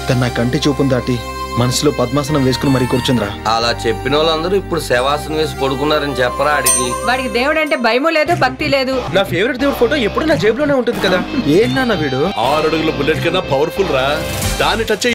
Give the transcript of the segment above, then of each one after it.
తన నా కంటి చూపును దాటి మనసులో పద్మాసనం వేసుకుని మరీ కూర్చుందిరా అలా చెప్పిన వాళ్ళందరూ ఇప్పుడు శవాసనం వేసి పడుకున్నారని చెప్పరా ఆడికి వాడికి దేవుడు అంటే భయము లేదు భక్తి లేదు నా ఫేవరెట్ దేవుడి ఫోటో ఎప్పుడు నా జేబులోనే ఉంటుంది కదా ఏంటన్నా వీడు ఆరు అడుగుల బుల్లెట్ కన్నా పవర్ఫుల్ రా దాన్ని టచ్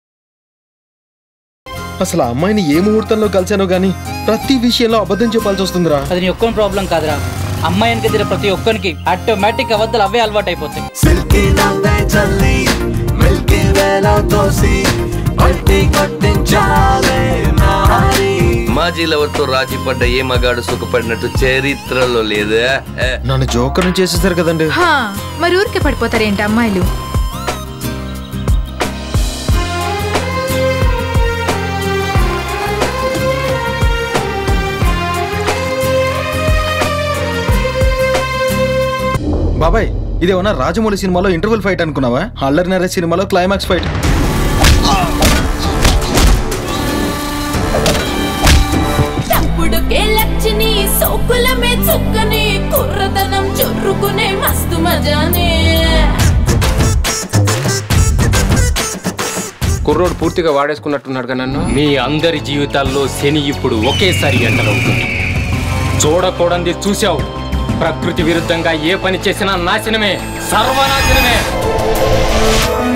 అసలు ఆ అమ్మాయిని ఏ ముహూర్తంలో కలిసానో గానీ ప్రతి విషయంలో అబద్ధం చెప్పాల్సి వస్తుందిరా అది నీ ఒక్కని ప్రాబ్లం కాదురా అమ్మాయి వెనక తిరిగే ప్రతి ఒక్కరికి ఆటోమేటిక్ అబద్ధాలు అవే అలవాటు అయిపోతాయి సిల్కీ నవ్వే చల్లి మిల్కీ వేల తోసి పట్టి కొట్టించాలే నారి మాజీ లవర్తో రాజీ పడ్డ ఏ మగాడు సుఖపడినట్టు చరిత్రలో లేదు ఏ, నన్ను జోకర్ని చేసేసారు కదండి హా, మరి ఊరికే పడిపోతారేంటి అమ్మాయిలు బాబాయ్ ఇదేమన్నా రాజమౌళి సినిమాలో ఇంటర్వెల్ ఫైట్ అనుకున్నావా అల్లరి నరేష్ సినిమాలో క్లైమాక్స్ ఫైట్ తప్పుడు కేలచ్చిని సోకులమే చుక్కని కుర్రతనం చొర్రుకునే మస్తు మజానే కుర్రోడు పూర్తిగా వాడేసుకున్నట్టున్నాడు కదా నన్ను మీ అందరి జీవితాల్లో శని ఇప్పుడు ఒకేసారి ఎండలవుతుంది చూడకూడంది చూశావు ప్రకృతి విరుద్ధంగా ఏ పని చేసినా నాశనమే సర్వనాశనమే